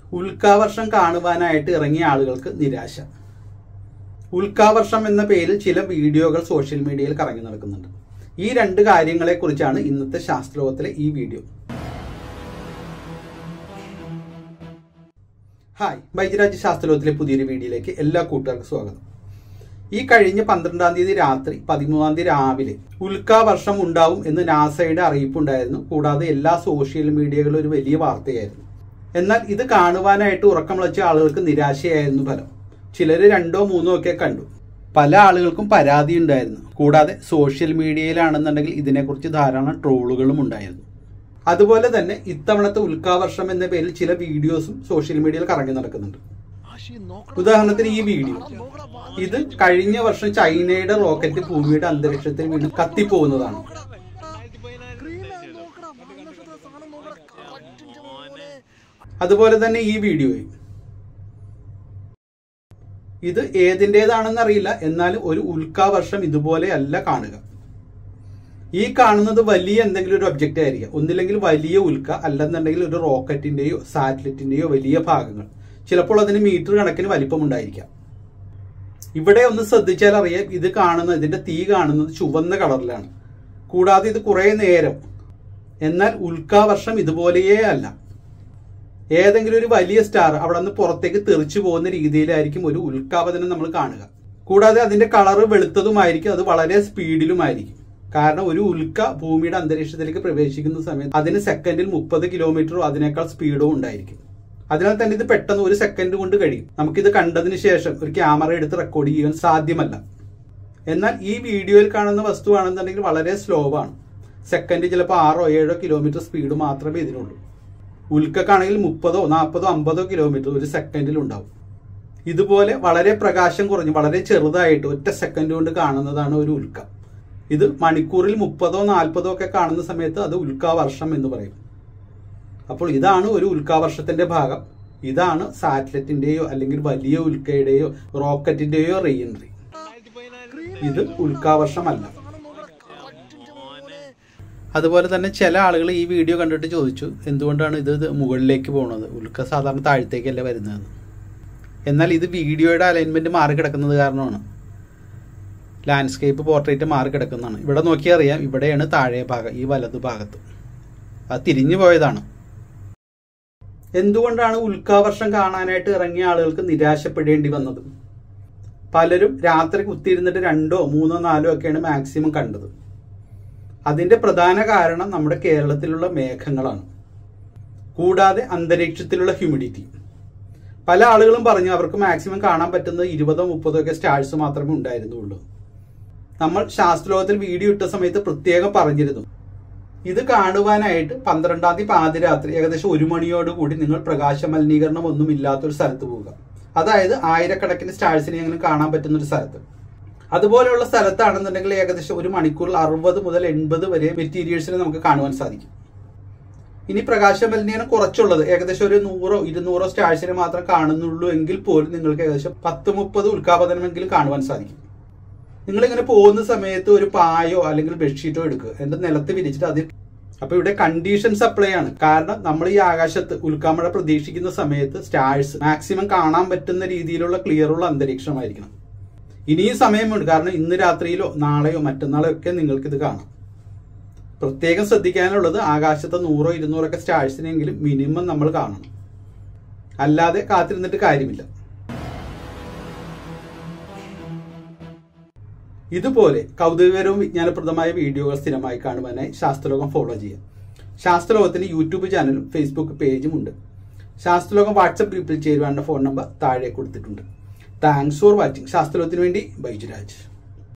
ഉൽക്കാവർഷം കാണുവാനായിട്ട് ഇറങ്ങിയ ആളുകൾക്ക് നിരാശ ഉൽക്കാവർഷം എന്ന പേരിൽ ചില വീഡിയോകൾ സോഷ്യൽ മീഡിയയിൽ കറങ്ങി നടക്കുന്നുണ്ട് ഈ രണ്ട് കാര്യങ്ങളെ കുറിച്ചാണ് ഇന്നത്തെ ശാസ്ത്രലോകത്തിലെ ഈ വീഡിയോ ഹായ് ബൈജരാജ് ശാസ്ത്രലോകത്തിലെ പുതിയൊരു വീഡിയോയിലേക്ക് എല്ലാ കൂട്ടുകാർക്കും സ്വാഗതം ഈ കഴിഞ്ഞ പന്ത്രണ്ടാം തീയതി രാത്രി പതിമൂന്നാം തീയതി രാവിലെ ഉൽക്കാവർഷം ഉണ്ടാവും എന്ന് നാസയുടെ അറിയിപ്പുണ്ടായിരുന്നു കൂടാതെ എല്ലാ സോഷ്യൽ മീഡിയകളിലും ഒരു വലിയ വാർത്തയായിരുന്നു എന്നാൽ ഇത് കാണുവാനായിട്ട് ഉറക്കം വിളച്ച ആളുകൾക്ക് നിരാശയായിരുന്നു ഫലം ചിലർ രണ്ടോ മൂന്നോ ഒക്കെ കണ്ടു പല ആളുകൾക്കും പരാതി ഉണ്ടായിരുന്നു കൂടാതെ സോഷ്യൽ മീഡിയയിലാണെന്നുണ്ടെങ്കിൽ ഇതിനെക്കുറിച്ച് ധാരാളം ട്രോളുകളും ഉണ്ടായിരുന്നു അതുപോലെ തന്നെ ഇത്തവണത്തെ ഉൽക്കാവർഷം എന്ന പേരിൽ ചില വീഡിയോസും സോഷ്യൽ മീഡിയയിൽ കറങ്ങി നടക്കുന്നുണ്ട് ഉദാഹരണത്തിന് ഈ വീഡിയോ ഇത് കഴിഞ്ഞ വർഷം ചൈനയുടെ റോക്കറ്റ് ഭൂമിയുടെ അന്തരീക്ഷത്തിൽ വീണ് കത്തിപ്പോകുന്നതാണ് അതുപോലെ തന്നെ ഈ വീഡിയോയും ഇത് ഏതിൻ്റെതാണെന്ന് അറിയില്ല എന്നാലും ഒരു ഉൽക്കാവർഷം ഇതുപോലെ അല്ല കാണുക ഈ കാണുന്നത് വലിയ എന്തെങ്കിലും ഒരു ഒബ്ജക്റ്റ് ആയിരിക്കാം ഒന്നില്ലെങ്കിൽ വലിയ ഉൽക്ക അല്ലെന്നുണ്ടെങ്കിൽ ഒരു റോക്കറ്റിന്റെയോ സാറ്റലൈറ്റിന്റെയോ വലിയ ഭാഗങ്ങൾ ചിലപ്പോൾ അതിന് മീറ്റർ കണക്കിന് വലിപ്പമുണ്ടായിരിക്കാം ഇവിടെ ഒന്ന് ശ്രദ്ധിച്ചാൽ അറിയാം ഇത് കാണുന്ന ഇതിന്റെ തീ കാണുന്നത് ചുവന്ന കളറിലാണ് കൂടാതെ ഇത് കുറെ നേരം എന്നാൽ ഉൽക്കാവർഷം ഇതുപോലെയേ അല്ല ഏതെങ്കിലും ഒരു വലിയ സ്റ്റാർ അവിടെ നിന്ന് പുറത്തേക്ക് തെറിച്ചു പോകുന്ന രീതിയിലായിരിക്കും ഒരു ഉൽക്കാപതനം നമ്മൾ കാണുക കൂടാതെ അതിന്റെ കളറ് വെളുത്തതുമായിരിക്കും അത് വളരെ സ്പീഡിലുമായിരിക്കും കാരണം ഒരു ഉൽക്ക ഭൂമിയുടെ അന്തരീക്ഷത്തിലേക്ക് പ്രവേശിക്കുന്ന സമയത്ത് അതിന് സെക്കൻഡിൽ മുപ്പത് കിലോമീറ്ററോ അതിനേക്കാൾ സ്പീഡോ ഉണ്ടായിരിക്കും അതിനാൽ തന്നെ ഇത് പെട്ടെന്ന് ഒരു സെക്കൻഡ് കൊണ്ട് കഴിയും നമുക്കിത് കണ്ടതിന് ശേഷം ഒരു ക്യാമറ എടുത്ത് റെക്കോർഡ് ചെയ്യാൻ സാധ്യമല്ല എന്നാൽ ഈ വീഡിയോയിൽ കാണുന്ന വസ്തുവാണെന്നുണ്ടെങ്കിൽ വളരെ സ്ലോ ആണ് സെക്കൻഡ് ചിലപ്പോൾ ആറോ ഏഴോ കിലോമീറ്റർ സ്പീഡ് മാത്രമേ ഇതിനുള്ളൂ ഉൽക്കാണെങ്കിൽ മുപ്പതോ നാൽപ്പതോ അമ്പതോ കിലോമീറ്റർ ഒരു സെക്കൻഡിൽ ഉണ്ടാവും ഇതുപോലെ വളരെ പ്രകാശം കുറഞ്ഞ് വളരെ ചെറുതായിട്ട് ഒറ്റ സെക്കൻഡ് കൊണ്ട് കാണുന്നതാണ് ഒരു ഉൽക്ക ഇത് മണിക്കൂറിൽ മുപ്പതോ നാൽപ്പതോ ഒക്കെ കാണുന്ന സമയത്ത് അത് ഉൽക്കാവർഷം എന്ന് പറയും അപ്പോൾ ഇതാണ് ഒരു ഉൽക്കാവർഷത്തിന്റെ ഭാഗം ഇതാണ് സാറ്റലൈറ്റിന്റെയോ അല്ലെങ്കിൽ വലിയ ഉൽക്കയുടെയോ റോക്കറ്റിന്റെയോ റീ എൻട്രി ഇത് ഉൽക്കാവർഷമല്ല അതുപോലെ തന്നെ ചില ആളുകൾ ഈ വീഡിയോ കണ്ടിട്ട് ചോദിച്ചു എന്തുകൊണ്ടാണ് ഇത് ഇത് മുകളിലേക്ക് പോകുന്നത് ഉൽക്ക സാധാരണ താഴത്തേക്കല്ല വരുന്നത് എന്നാൽ ഇത് വീഡിയോയുടെ അലൈൻമെന്റ് മാറി കിടക്കുന്നത് കാരണമാണ് ലാൻഡ്സ്കേപ്പ് പോർട്രേറ്റ് മാറി കിടക്കുന്നതാണ് ഇവിടെ നോക്കിയാൽ അറിയാം ഇവിടെയാണ് താഴെ ഭാഗം ഈ വലതു ഭാഗത്ത് അത് തിരിഞ്ഞു പോയതാണ് എന്തുകൊണ്ടാണ് ഉൽക്കാവർഷം കാണാനായിട്ട് ഇറങ്ങിയ ആളുകൾക്ക് നിരാശപ്പെടേണ്ടി വന്നത് പലരും രാത്രി കുത്തിയിരുന്നിട്ട് രണ്ടോ മൂന്നോ നാലോ ഒക്കെയാണ് മാക്സിമം കണ്ടത് അതിന്റെ പ്രധാന കാരണം നമ്മുടെ കേരളത്തിലുള്ള മേഘങ്ങളാണ് കൂടാതെ അന്തരീക്ഷത്തിലുള്ള ഹ്യൂമിഡിറ്റി പല ആളുകളും പറഞ്ഞു അവർക്ക് മാക്സിമം കാണാൻ പറ്റുന്നത് ഇരുപതോ മുപ്പതോ ഒക്കെ സ്റ്റാഴ്സ് മാത്രമേ ഉണ്ടായിരുന്നുള്ളൂ നമ്മൾ ശാസ്ത്രലോകത്തിൽ വീഡിയോ ഇട്ട സമയത്ത് പ്രത്യേകം പറഞ്ഞിരുന്നു ഇത് കാണുവാനായിട്ട് പന്ത്രണ്ടാം തീയതി പാതിരാത്രി ഏകദേശം ഒരു മണിയോട് കൂടി നിങ്ങൾ പ്രകാശ മലിനീകരണം ഒന്നും ഇല്ലാത്തൊരു സ്ഥലത്ത് പോവുക അതായത് ആയിരക്കണക്കിന് സ്റ്റാഴ്സിനെ എങ്ങനെ കാണാൻ പറ്റുന്ന ഒരു സ്ഥലത്ത് അതുപോലെയുള്ള സ്ഥലത്താണെന്നുണ്ടെങ്കിൽ ഏകദേശം ഒരു മണിക്കൂറിൽ അറുപത് മുതൽ എൺപത് വരെ മെറ്റീരിയൽസിനെ നമുക്ക് കാണുവാൻ സാധിക്കും ഇനി പ്രകാശ മലിനീകരണം കുറച്ചുള്ളത് ഏകദേശം ഒരു നൂറോ ഇരുന്നൂറോ സ്റ്റാഴ്സിനെ മാത്രം കാണുന്നുള്ളൂ എങ്കിൽ പോലും നിങ്ങൾക്ക് ഏകദേശം പത്ത് മുപ്പത് ഉൽക്കാപതനമെങ്കിലും കാണുവാൻ സാധിക്കും നിങ്ങൾ ഇങ്ങനെ പോകുന്ന സമയത്ത് ഒരു പായോ അല്ലെങ്കിൽ ബെഡ്ഷീറ്റോ എടുക്കുക എന്നിട്ട് നിലത്ത് വിരിച്ചിട്ട് അതിൽ അപ്പൊ ഇവിടെ കണ്ടീഷൻ സപ്ലൈ ആണ് കാരണം നമ്മൾ ഈ ആകാശത്ത് ഉൽക്കാമഴ പ്രതീക്ഷിക്കുന്ന സമയത്ത് സ്റ്റാഴ്സ് മാക്സിമം കാണാൻ പറ്റുന്ന രീതിയിലുള്ള ക്ലിയർ ഉള്ള അന്തരീക്ഷമായിരിക്കണം ഇനിയും സമയമുണ്ട് കാരണം ഇന്ന് രാത്രിയിലോ നാളെയോ മറ്റന്നാളോ ഒക്കെ നിങ്ങൾക്ക് ഇത് കാണാം പ്രത്യേകം ശ്രദ്ധിക്കാനുള്ളത് ആകാശത്ത് നൂറോ ഇരുന്നൂറോ ഒക്കെ സ്റ്റാഴ്സിനെങ്കിലും മിനിമം നമ്മൾ കാണണം അല്ലാതെ കാത്തിരുന്നിട്ട് കാര്യമില്ല ഇതുപോലെ കൗതുകകരവും വിജ്ഞാനപ്രദമായ വീഡിയോകൾ സ്ഥിരമായി കാണുവാനായി ശാസ്ത്രലോകം ഫോളോ ചെയ്യാം ശാസ്ത്രലോകത്തിന് യൂട്യൂബ് ചാനലും ഫേസ്ബുക്ക് പേജും ഉണ്ട് ശാസ്ത്രലോകം വാട്സപ്പ് ഗ്രൂപ്പിൽ ചേരുവാനുള്ള ഫോൺ നമ്പർ താഴെ കൊടുത്തിട്ടുണ്ട് താങ്ക്സ് ഫോർ വാച്ചിങ് ശാസ്ത്രലോകത്തിന് വേണ്ടി ബൈജുരാജ്